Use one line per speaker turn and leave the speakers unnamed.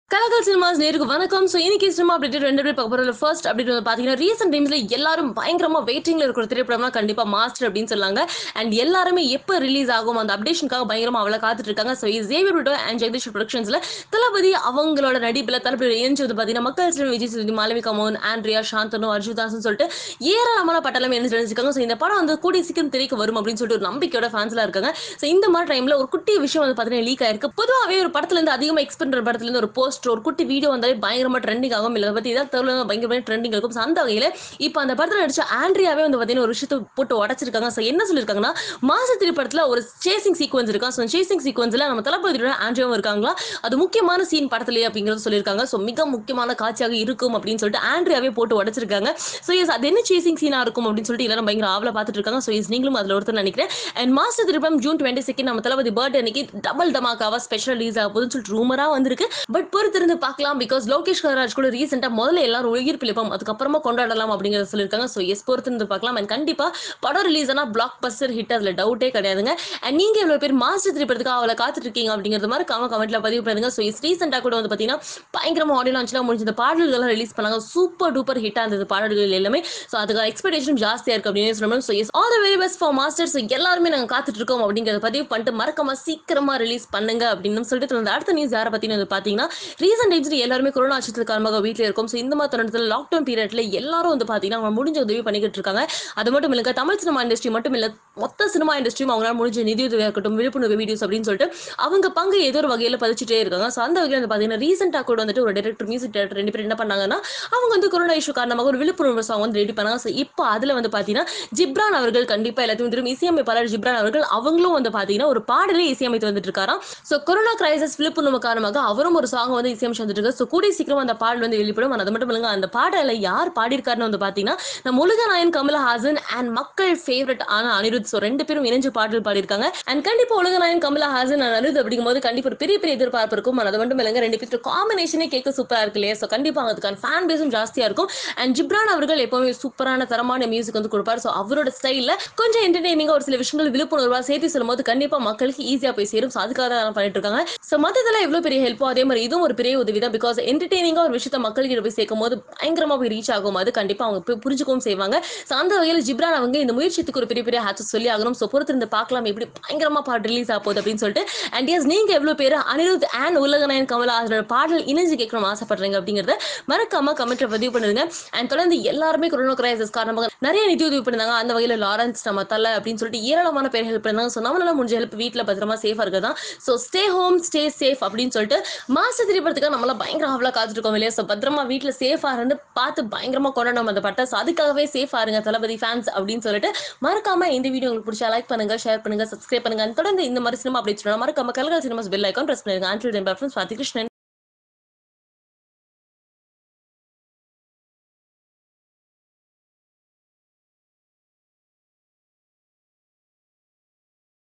கலக்கல் சினிமாஸ் நேருக்கு வணக்கம் ஸோ இன்னைக்கு சினிமா அப்டேட் ரெண்டு பேர் பார்க்க போகிற ஃபர்ஸ்ட் அப்டேட் வந்து பார்த்தீங்கன்னா ரீசெண்ட் டைம்ஸ்ல எல்லாரும் பயங்கரமா வெயிட்டிங்ல இருக்கிற திரைப்படம்னா கண்டிப்பா மாஸ்டர் அப்படின்னு சொல்லாங்க அண்ட் எல்லாருமே எப்போ ரிலீஸ் ஆகும் அந்த அப்டேஷனுக்காக பயங்கரமா அவளை காத்துட்டு இருக்காங்க ஸோ ஜேவியர் விட்டோ அண்ட் ஜெகதீஷ் ப்ரொடக்ஷன்ஸ்ல தளபதி அவங்களோட நடிப்பில் தளபதி இணைஞ்சு வந்து பார்த்தீங்கன்னா மக்கள் சிறுவன் விஜய் சேதுபதி மாளவிகா மோகன் ஆண்ட்ரியா சாந்தனு அர்ஜுதாசன் சொல்லிட்டு ஏராளமான பட்டாளம் என்ன நினைச்சிருக்காங்க ஸோ இந்த படம் வந்து கூடிய சீக்கிரம் திரைக்கு வரும் அப்படின்னு சொல்லிட்டு ஒரு நம்பிக்கையோட ஃபேன்ஸ்லாம் இருக்காங்க ஸோ இந்த மாதிரி டைம்ல ஒரு குட்டி விஷயம் வந்து பார்த்தீங்கன்னா லீக் ஆயிருக்கு பொதுவாகவே ஒரு படத்துல இருந்து அதிகமாக எக்ஸ்பெக்ட் பண்ற படத்துல இருந்து ஒரு போஸ்டர் ஒரு குட்டி வீடியோ வந்தாலே பயங்கரமா ட்ரெண்டிங் ஆகும் இல்லை பத்தி இதான் தெருவில் பயங்கரமான ட்ரெண்டிங் இருக்கும் So, அந்த வகையில இப்போ அந்த படத்துல நடிச்ச ஆண்ட்ரியாவே வந்து பார்த்தீங்கன்னா ஒரு விஷயத்தை போட்டு உடச்சிருக்காங்க ஸோ என்ன சொல்லியிருக்காங்கன்னா மாச திரைப்படத்துல ஒரு சேசிங் சீக்வன்ஸ் இருக்கா ஸோ சேசிங் சீக்வன்ஸ்ல நம்ம தளபதியோட ஆண்ட்ரியாவும் இருக்காங்களா அது முக்கியமான சீன் படத்துலயே அப்படிங்கிறது சொல்லியிருக்காங்க ஸோ மிக முக்கியமான காட்சியாக இருக்கும் அப்படின்னு சொல்லிட்டு ஆண்ட்ரியாவே போட்டு உடச்சிருக்காங்க ஸோ எஸ் அது என்ன சேசிங் சீனா இருக்கும் அப்படின்னு சொல்லிட்டு எல்லாரும் பயங்கர ஆவல பார்த்துட்டு இருக்காங்க ஸோ எஸ் நீங்களும் அதுல ஒருத்தர் நினைக்கிறேன் அண்ட் மாஸ்டர் திரைப்படம் ஜூன் டுவெண்ட்டி செகண்ட் நம்ம தளபதி பர்த்டே அன்னைக்கு டபுள் டமாக்காவா ஸ்பெஷல் ரிலீஸ் ஆக போகுதுன்னு சொல்லிட்டு ரூமரா வந்திருக்கு பட் பொறுத்திருந்து பார்க்கலாம் பிகாஸ் லோகேஷ் கனராஜ் கூட ரீசெண்டாக முதல்ல எல்லாரும் உயிர் பிழைப்போம் அதுக்கப்புறமா கொண்டாடலாம் அப்படிங்கிறத சொல்லியிருக்காங்க ஸோ எஸ் பொறுத்திருந்து பார்க்கலாம் அண்ட் கண்டிப்பா படம் ரிலீஸ் ஆனால் பிளாக் பஸ்டர் ஹிட் அதுல டவுட்டே கிடையாதுங்க அண்ட் நீங்க எவ்வளவு பேர் மாஸ்டர் திரைப்படத்துக்கு அவளை காத்துட்டு இருக்கீங்க அப்படிங்கிறது மாதிரி காம கமெண்ட்ல பதிவு பண்ணுங்க ஸோ எஸ் ரீசெண்டாக கூட வந்து பார்த்தீங்கன்னா பயங்கரமா ஆடியோ லான்ச்லாம் முடிஞ்ச இந்த பாடல்கள்லாம் ரிலீஸ் பண்ணாங்க சூப்பர் டூப்பர் ஹிட்டாக இருந்தது பாடல்கள் எல்லாமே ஸோ அதுக்கு எக்ஸ்பெக்டேஷன் ஜாஸ்தியாக இருக்கு அப்படின்னு சொல்லணும் so yes all the very best for Masters எல்லாருமே நாங்கள் காத்துட்டு இருக்கோம் அப்படிங்கிறத பதிவு பண்ணிட்டு மறக்காம சீக்கிரமா ரிலீஸ் பண்ணுங்க அப்படின்னு சொல்லிட்டு இந்த அடுத்த நியூஸ் யாரை பத்தினு வந்து பார்த்தீங்கன்னா ரீசெண்ட் டைம்ஸ் எல்லாருமே கொரோனா அச்சத்தில் காரணமாக வீட்டில் இருக்கும் ஸோ இந்த மாதிரி தருணத்தில் லாக்டவுன் பீரியட்ல எல்லாரும் வந்து பார்த்தீங்கன்னா அவங்க முடிஞ்ச உதவி பண்ணிக்கிட்டு இருக்காங்க அது மட்டும் இல்லைங்க தமிழ் சினிமா இண்டஸ்ட்ரி மட்டும் இல்லை மொத்த சினிமா இண்டஸ்ட்ரியும் அவங்களால முடிஞ்ச நிதியுதவியாக இருக்கட்டும் விழிப்புணர்வு வீடியோஸ் அப்படின்னு சொல்லிட்டு அவங்க பங்கு ஏதோ ஒரு வகையில் பதிச்சுட்டே இருக்காங்க ஸோ அந்த வகையில் வந்து பார்த்தீங்கன்னா ரீசெண்டாக கூட வந்துட்டு ஒரு டேரக்டர் மியூசிக் டேரக்டர் ரெண்டு பேர் என்ன பண்ணாங்கன்னா அவங்க வந்து கொரோனா இஷ்யூ காரணமாக ஒரு விழிப்புணர்வு சாங் வந்து ரெடி பண்ணாங்க ஸோ இப்போ அதில் வந்து பார்த்தீங்கன்னா ஜிப்ரான் அவர்கள் கண்டிப்பாக எல்லாத்தையும் திரும்ப இசையமைப்பாளர் ஜிப்ரான் அவர்கள் அவங்களும் வந்து பார்த்தீங்கன்னா ஒரு பாடலே இசையமைத்து வந்துட்டு இருக்காராம் ஸோ கொரோனா கிரைசஸ் விழிப்புணர்வு காரணமாக அவரும் ஒரு சாங் வந்து இசையமைச்சு வந்துட்டு இருக்காரு ஸோ கூடிய சீக்கிரம் அந்த பாடல் வந்து வெளிப்படும் அது மட்டும் இல்லைங்க அந்த பாடலை யார் பாடியிருக்காருன்னு வந்து பார்த்தீங்கன்னா நம்ம உலகநாயன் கமலஹாசன் அண்ட் மக்கள் ஃபேவரட் ஆன அனிருத் ஸோ ரெண்டு பேரும் இணைஞ்சு பாடல் பாடியிருக்காங்க அண்ட் கண்டிப்பா உலகநாயன் கமலஹாசன் and அனிருத் அப்படிங்கும்போது கண்டிப்பா ஒரு பெரிய பெரிய எதிர்பார்ப்பு இருக்கும் அது மட்டும் இல்லைங்க ரெண்டு பேருக்கு காம்பினேஷனே கேட்க சூப்பரா இருக்கு இல்லையா ஸோ கண்டிப்பா அதுக்கான ஃபேன் பேஸும் ஜாஸ்தியா இருக்கும் அண்ட் ஜிப்ரான் அவர்கள் எப்பவுமே சூப்பரான தரமான மியூசிக் வந்து கொடுப்பாரு ஸோ அவரோட ஸ்டைல்ல கொஞ்சம் என்டர்டெய்னிங்கா ஒரு சில விஷயங்கள் விழிப்புணர்வா சேர்த்து சொல்லும்போது கண்டிப்பா மக்களுக்கு ஈஸியா போய் சேரும் ஸோ அதுக்காக தான் பண்ணிட்டு இருக்காங்க ஸோ மற்றதெல்லாம் எவ்வளவு பெரிய ஹெல்ப்போ அதே மாதிரி இதுவும் ஒரு பெரிய உதவி தான் பிகாஸ் என்டர்டெய்னிங்கா ஒரு விஷயத்த மக்கள்கிட்ட போய் சேர்க்கும் போது பயங்கரமா போய் ரீச் ஆகும் அது கண்டிப்பா அவங்க பு- புரிஞ்சுக்கவும் செய்வாங்க ஸோ அந்த வகையில் ஜிப்ரான் அவங்க இந்த முயற்சித்துக்கு ஒரு பெரிய பெரிய ஹேட்ஸ் சொல்லி ஆகணும் ஸோ பொறுத்திருந்து பார்க்கலாம் எப்படி பயங்கரமா பாட்டு ரிலீஸ் ஆக போகுது அப்படின்னு சொல்லிட்டு அண்ட் எஸ் நீங்க எவ்வளவு பேர் அனிருத் அண்ட் உலகநாயன் கமலஹாசனோட பாடல் இணைஞ்சு கேட்கணும் ஆசைப்படுறீங்க அப்படிங்கறத மறக்காம கமெண்ட்ல பதிவு பண்ணுங்க அண்ட் தொடர்ந்து எல்லாருமே கொரோனா கிரைசஸ் காரணமாக நிறைய நிதி உதவி பண்ணிருந்தாங்க அந்த வகையில் லாரன்ஸ் நம்ம தலை அப்படின்னு சொல்லிட்டு ஏராளமான பேர் ஹெல்ப் பண்ணாங்க ஸோ நம்மளால முடிஞ்ச ஹெல்ப் வீட்டில் பத்திரமா சேஃபாக இருக்கதான் so stay home stay safe அப்படின்னு சொல்லிட்டு மாச திரைப்படத்துக்கு நம்மள பயங்கர ஆவலாக காத்துருக்கோம் இல்லையா ஸோ பத்திரமா வீட்டில் சேஃபாக இருந்து பார்த்து பயங்கரமா கொண்டாடணும் அந்த பட்டை ஸோ அதுக்காகவே சேஃபாக இருங்க தளபதி ஃபேன்ஸ் அப்படின்னு சொல்லிட்டு மறக்காம இந்த வீடியோ உங்களுக்கு பிடிச்சா லைக் பண்ணுங்க ஷேர் பண்ணுங்க சப்ஸ்கிரைப் பண்ணுங்க And தொடர்ந்து இந்த மாதிரி சினிமா அப்படி சொல்லலாம் மறக்காம Kalakal cinemas bell icon press பண்ணுங்க ஆண்ட்ரூ டெம்பர் ஃபாத்தி கிருஷ்ணன்